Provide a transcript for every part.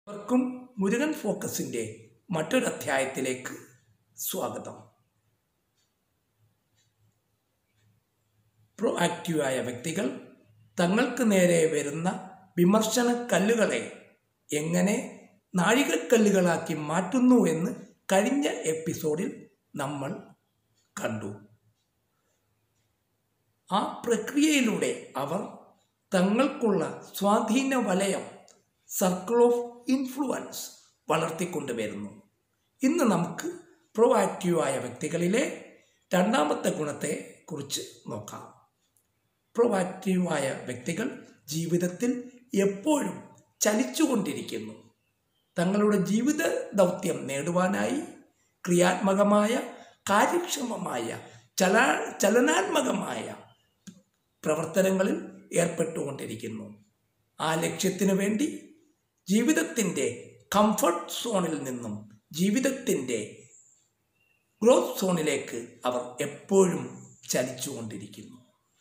എല്ലാവർക്കും മുരുകൻ ഫോക്കസിൻ്റെ മറ്റൊരു അധ്യായത്തിലേക്ക് സ്വാഗതം പ്രോ ആക്റ്റീവായ വ്യക്തികൾ തങ്ങൾക്ക് നേരെ വരുന്ന വിമർശന കല്ലുകളെ എങ്ങനെ നാഴികക്കല്ലുകളാക്കി മാറ്റുന്നു എന്ന് കഴിഞ്ഞ എപ്പിസോഡിൽ നമ്മൾ കണ്ടു ആ പ്രക്രിയയിലൂടെ അവർ തങ്ങൾക്കുള്ള സ്വാധീന വലയം സർക്കിൾ ഓഫ് ഇൻഫ്ലുവൻസ് വളർത്തിക്കൊണ്ടുവരുന്നു ഇന്ന് നമുക്ക് പ്രോ ആക്റ്റീവായ വ്യക്തികളിലെ രണ്ടാമത്തെ ഗുണത്തെ കുറിച്ച് നോക്കാം പ്രോ ആക്റ്റീവായ വ്യക്തികൾ ജീവിതത്തിൽ എപ്പോഴും ചലിച്ചുകൊണ്ടിരിക്കുന്നു തങ്ങളുടെ ജീവിത ദൗത്യം നേടുവാനായി ക്രിയാത്മകമായ കാര്യക്ഷമമായ ചല ചലനാത്മകമായ പ്രവർത്തനങ്ങളിൽ ഏർപ്പെട്ടുകൊണ്ടിരിക്കുന്നു ആ ലക്ഷ്യത്തിനു വേണ്ടി ജീവിതത്തിൻ്റെ കംഫർട്ട് സോണിൽ നിന്നും ജീവിതത്തിൻ്റെ ഗ്രോത്ത് സോണിലേക്ക് അവർ എപ്പോഴും ചലിച്ചുകൊണ്ടിരിക്കുന്നു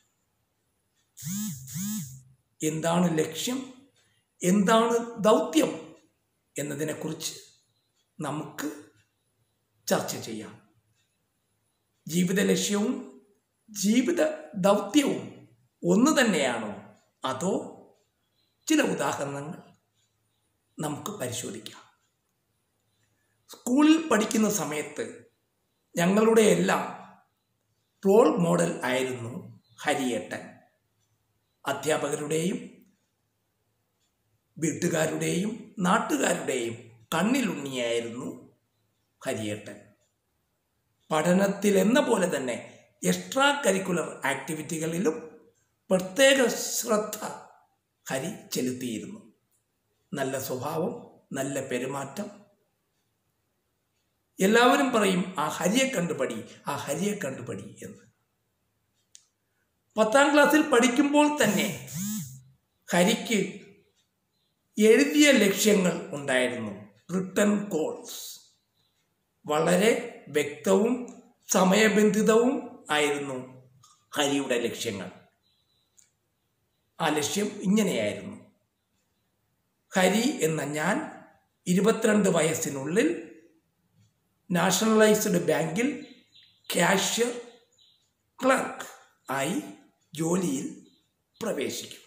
എന്താണ് ലക്ഷ്യം എന്താണ് ദൗത്യം എന്നതിനെക്കുറിച്ച് നമുക്ക് ചർച്ച ചെയ്യാം ജീവിത ലക്ഷ്യവും ജീവിത ദൗത്യവും ഒന്ന് തന്നെയാണോ അതോ ചില ഉദാഹരണങ്ങൾ നമുക്ക് പരിശോധിക്കാം സ്കൂളിൽ പഠിക്കുന്ന സമയത്ത് ഞങ്ങളുടെ എല്ലാം റോൾ മോഡൽ ആയിരുന്നു ഹരിയേട്ടൻ അധ്യാപകരുടെയും വീട്ടുകാരുടെയും നാട്ടുകാരുടെയും കണ്ണിലുണ്ണിയായിരുന്നു ഹരിയേട്ടൻ പഠനത്തിൽ എന്ന പോലെ തന്നെ എക്സ്ട്രാ കരിക്കുലർ ആക്ടിവിറ്റികളിലും പ്രത്യേക ശ്രദ്ധ ഹരി ചെലുത്തിയിരുന്നു നല്ല സ്വഭാവം നല്ല പെരുമാറ്റം എല്ലാവരും പറയും ആ ഹരിയെ കണ്ടുപടി ആ ഹരിയെ കണ്ടുപടി എന്ന് പത്താം ക്ലാസ്സിൽ പഠിക്കുമ്പോൾ തന്നെ ഹരിക്ക് എഴുതിയ ലക്ഷ്യങ്ങൾ ഉണ്ടായിരുന്നു റിട്ടേൺ കോൾസ് വളരെ വ്യക്തവും സമയബന്ധിതവും ആയിരുന്നു ഹരിയുടെ ലക്ഷ്യങ്ങൾ ആ ലക്ഷ്യം ഇങ്ങനെയായിരുന്നു ഹരി എന്ന ഞാൻ ഇരുപത്തിരണ്ട് വയസ്സിനുള്ളിൽ നാഷണലൈസ്ഡ് ബാങ്കിൽ ക്യാഷ്യർ ക്ലർക്ക് ആയി ജോലിയിൽ പ്രവേശിക്കും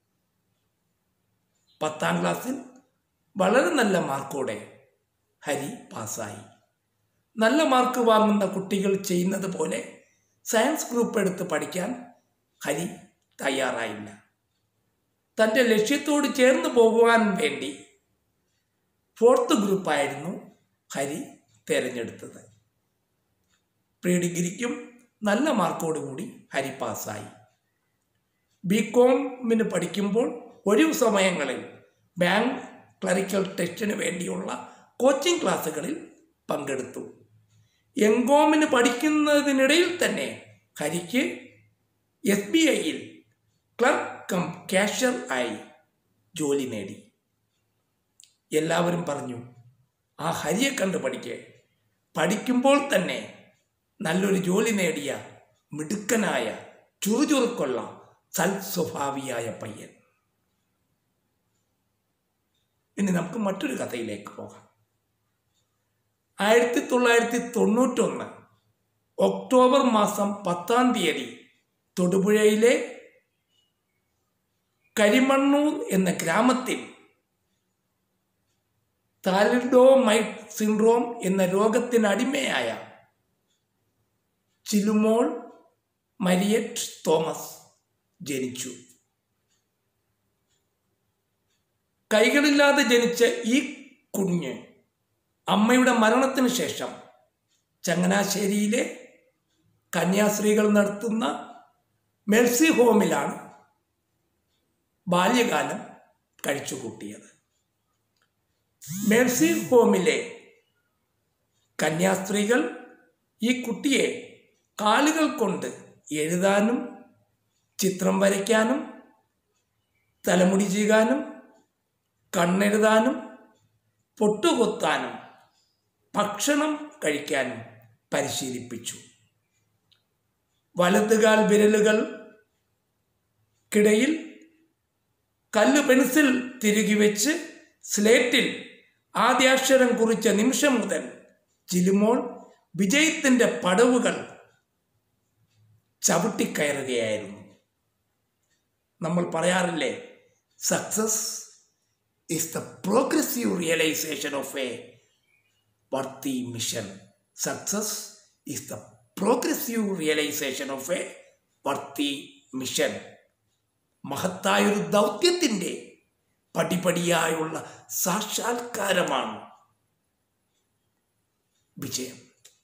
പത്താം ക്ലാസ്സിൽ വളരെ നല്ല മാർക്കോടെ ഹരി പാസ്സായി നല്ല മാർക്ക് വാങ്ങുന്ന കുട്ടികൾ ചെയ്യുന്നത് പോലെ സയൻസ് ഗ്രൂപ്പ് എടുത്ത് പഠിക്കാൻ ഹരി തയ്യാറായില്ല തൻ്റെ ലക്ഷ്യത്തോട് ചേർന്ന് പോകുവാൻ വേണ്ടി ഫോർത്ത് ഗ്രൂപ്പായിരുന്നു ഹരി തിരഞ്ഞെടുത്തത് പ്രീ ഡിഗ്രിക്കും നല്ല മാർക്കോടുകൂടി ഹരി പാസ്സായി ബി കോമിന് പഠിക്കുമ്പോൾ ഒഴിവു സമയങ്ങളിൽ ബാങ്ക് ക്ലറിക്കൽ ടെസ്റ്റിന് വേണ്ടിയുള്ള കോച്ചിങ് ക്ലാസ്സുകളിൽ പങ്കെടുത്തു എംകോമിന് പഠിക്കുന്നതിനിടയിൽ തന്നെ ഹരിക്ക് എസ് ബി ഐയിൽ ക്ലർക്ക് കം ക്യാഷ്യർ ആയി ജോലി നേടി എല്ലാവരും പറഞ്ഞു ആ ഹരിയെ കണ്ട് പഠിക്കേ പഠിക്കുമ്പോൾ തന്നെ നല്ലൊരു ജോലി നേടിയ മിടുക്കനായ ചുറുചുറുക്കുള്ള സൽസ്വഭാവിയായ പയ്യൻ ഇനി നമുക്ക് മറ്റൊരു കഥയിലേക്ക് പോകാം ആയിരത്തി തൊള്ളായിരത്തി തൊണ്ണൂറ്റൊന്ന് ഒക്ടോബർ മാസം പത്താം തീയതി തൊടുപുഴയിലെ കരിമണ്ണൂർ എന്ന ഗ്രാമത്തിൽ താലിഡോമൈറ്റ് സിൻഡ്രോം എന്ന രോഗത്തിനടിമയായ ചിലുമോൾ മരിയറ്റ് തോമസ് ജനിച്ചു കൈകളില്ലാതെ ജനിച്ച ഈ കുഞ്ഞ് അമ്മയുടെ മരണത്തിന് ശേഷം ചങ്ങനാശ്ശേരിയിലെ കന്യാസ്ത്രീകൾ നടത്തുന്ന മെൽസി ഹോമിലാണ് ബാല്യകാലം കഴിച്ചുകൂട്ടിയത് മേഴ്സി ഹോമിലെ കന്യാസ്ത്രീകൾ ഈ കുട്ടിയെ കാലുകൾ കൊണ്ട് എഴുതാനും ചിത്രം വരയ്ക്കാനും തലമുടി ചെയ്യാനും കണ്ണെഴുതാനും പൊട്ടുകൊത്താനും ഭക്ഷണം കഴിക്കാനും പരിശീലിപ്പിച്ചു വലതുകാൽ വിരലുകൾക്കിടയിൽ കല്ല് പെൻസിൽ തിരുകി വെച്ച് സ്ലേറ്റിൽ ആദ്യാക്ഷരം കുറിച്ച നിമിഷം മുതൽ ജിലുമോൾ വിജയത്തിൻ്റെ പടവുകൾ ചവിട്ടിക്കയറുകയായിരുന്നു നമ്മൾ പറയാറില്ലേ success is the progressive realization of a worthy mission. Success is the progressive realization of a worthy mission. മഹത്തായൊരു ദൗത്യത്തിൻ്റെ പടിപടിയായുള്ള സാക്ഷാത്കാരമാണ് വിജയം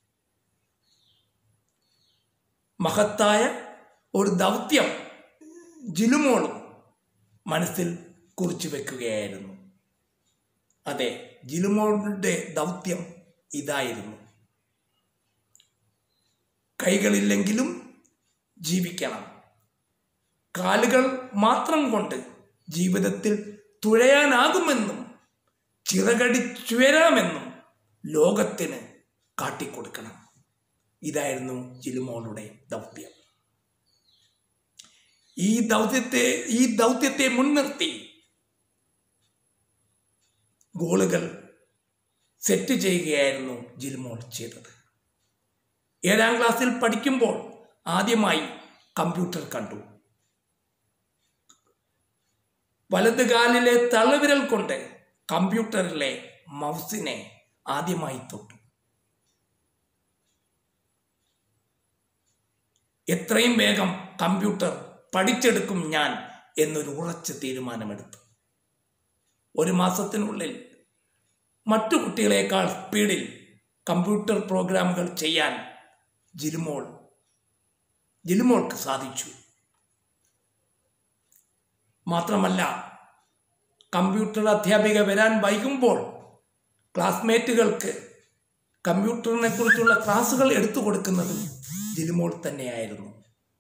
മഹത്തായ ഒരു ദൗത്യം ജിലുമോളും മനസ്സിൽ കുറിച്ചു വെക്കുകയായിരുന്നു അതെ ജിലുമോളുടെ ദൗത്യം ഇതായിരുന്നു കൈകളില്ലെങ്കിലും ജീവിക്കണം കാലുകൾ മാത്രം കൊണ്ട് ജീവിതത്തിൽ തുഴയാനാകുമെന്നും ചിറകടിച്ചുയരാമെന്നും ലോകത്തിന് കാട്ടിക്കൊടുക്കണം ഇതായിരുന്നു ജിലുമോളുടെ ദൗത്യം ഈ ദൗത്യത്തെ ഈ ദൗത്യത്തെ മുൻനിർത്തി ഗോളുകൾ സെറ്റ് ചെയ്യുകയായിരുന്നു ജിൽമോൾ ചെയ്തത് ഏഴാം ക്ലാസ്സിൽ പഠിക്കുമ്പോൾ ആദ്യമായി കമ്പ്യൂട്ടർ കണ്ടു വലത് കാലിലെ തള്ളവിരൽ കൊണ്ട് കമ്പ്യൂട്ടറിലെ മൗസിനെ ആദ്യമായി തൊട്ടു എത്രയും വേഗം കമ്പ്യൂട്ടർ പഠിച്ചെടുക്കും ഞാൻ എന്നൊരു ഉറച്ച തീരുമാനമെടുത്തു ഒരു മാസത്തിനുള്ളിൽ മറ്റു കുട്ടികളെക്കാൾ സ്പീഡിൽ കമ്പ്യൂട്ടർ പ്രോഗ്രാമുകൾ ചെയ്യാൻ ജിലുമോൾ ജിലുമോൾക്ക് സാധിച്ചു മാത്രമല്ല കമ്പ്യൂട്ടർ അധ്യാപിക വരാൻ വൈകുമ്പോൾ ക്ലാസ്മേറ്റുകൾക്ക് കമ്പ്യൂട്ടറിനെ കുറിച്ചുള്ള ക്ലാസ്സുകൾ എടുത്തു കൊടുക്കുന്നതും ജിലുമോൾ തന്നെയായിരുന്നു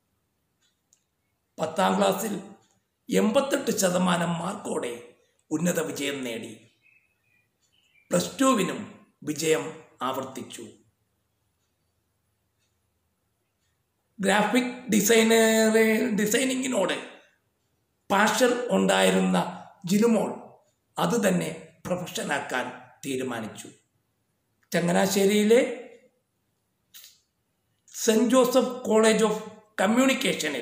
പത്താം ക്ലാസ്സിൽ എൺപത്തെട്ട് ശതമാനം മാർക്കോടെ ഉന്നത വിജയം നേടി പ്ലസ് ടുവിനും വിജയം ആവർത്തിച്ചു ഗ്രാഫിക് ഡിസൈനർ ഡിസൈനിങ്ങിനോട് പാഷൻ ഉണ്ടായിരുന്ന ജിലുമോൾ അത് തന്നെ പ്രൊഫഷനാക്കാൻ തീരുമാനിച്ചു ചങ്ങനാശ്ശേരിയിലെ സെൻറ് ജോസഫ് കോളേജ് ഓഫ് കമ്മ്യൂണിക്കേഷനിൽ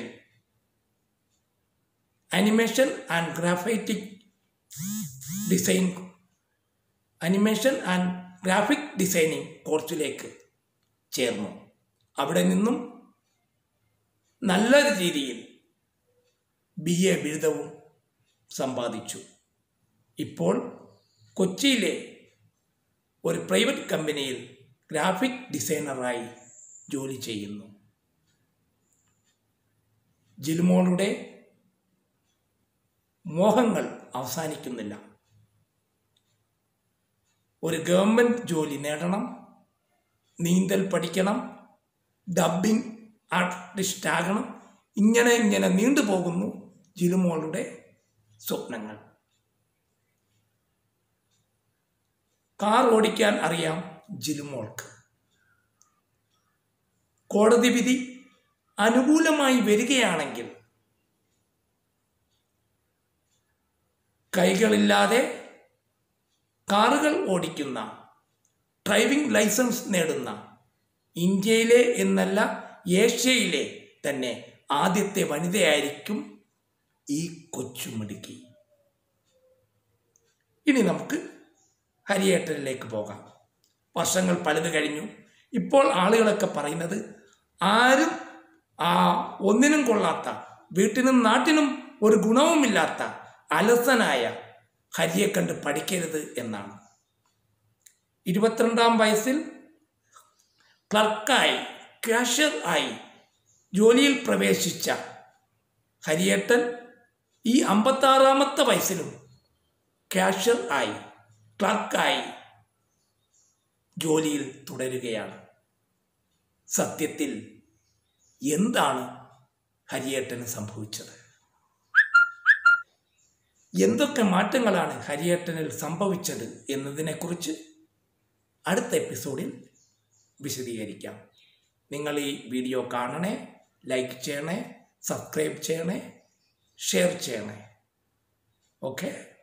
animation and graphitic design animation and graphic designing കോഴ്സിലേക്ക് ചേർന്നു അവിടെ നിന്നും നല്ല രീതിയിൽ ബി എ ബിരുദവും സമ്പാദിച്ചു ഇപ്പോൾ കൊച്ചിയിലെ ഒരു പ്രൈവറ്റ് കമ്പനിയിൽ ഗ്രാഫിക് ഡിസൈനറായി ജോലി ചെയ്യുന്നു ജിൽമോളുടെ മോഹങ്ങൾ അവസാനിക്കുന്നില്ല ഒരു ഗവൺമെൻറ് ജോലി നേടണം നീന്തൽ പഠിക്കണം ഡബിങ് ആർട്ടിസ്റ്റ് ആകണം ഇങ്ങനെ ഇങ്ങനെ നീണ്ടുപോകുന്നു ജിലുമോളുടെ സ്വപ്നങ്ങൾ കാർ ഓടിക്കാൻ അറിയാം ജിലുമോൾക്ക് കോടതി വിധി അനുകൂലമായി വരികയാണെങ്കിൽ കൈകളില്ലാതെ കാറുകൾ ഓടിക്കുന്ന ഡ്രൈവിംഗ് ലൈസൻസ് നേടുന്ന ഇന്ത്യയിലെ എന്നല്ല ഏഷ്യയിലെ തന്നെ ആദ്യത്തെ വനിതയായിരിക്കും ഈ കൊച്ചുമിടുക്കി ഇനി നമുക്ക് ഹരിയേട്ടനിലേക്ക് പോകാം വർഷങ്ങൾ പലത് കഴിഞ്ഞു ഇപ്പോൾ ആളുകളൊക്കെ പറയുന്നത് ആരും ആ ഒന്നിനും കൊള്ളാത്ത വീട്ടിനും നാട്ടിനും ഒരു ഗുണവുമില്ലാത്ത അലസനായ ഹരിയെ കണ്ട് പഠിക്കരുത് എന്നാണ് ഇരുപത്തിരണ്ടാം വയസ്സിൽ ക്ലർക്കായി ക്യാഷ്യർ ആയി ജോലിയിൽ പ്രവേശിച്ച ഹരിയേട്ടൻ ഈ അമ്പത്താറാമത്തെ വയസ്സിലും ക്യാഷ്യർ ആയി ക്ലർക്കായി ജോലിയിൽ തുടരുകയാണ് സത്യത്തിൽ എന്താണ് ഹരിയേട്ടന് സംഭവിച്ചത് എന്തൊക്കെ മാറ്റങ്ങളാണ് ഹരിയേട്ടനിൽ സംഭവിച്ചത് എന്നതിനെക്കുറിച്ച് അടുത്ത എപ്പിസോഡിൽ വിശദീകരിക്കാം നിങ്ങൾ ഈ വീഡിയോ കാണണേ ലൈക്ക് ചെയ്യണേ സബ്സ്ക്രൈബ് ചെയ്യണേ ഷെയർ ചെയ്യണേ ഓക്കെ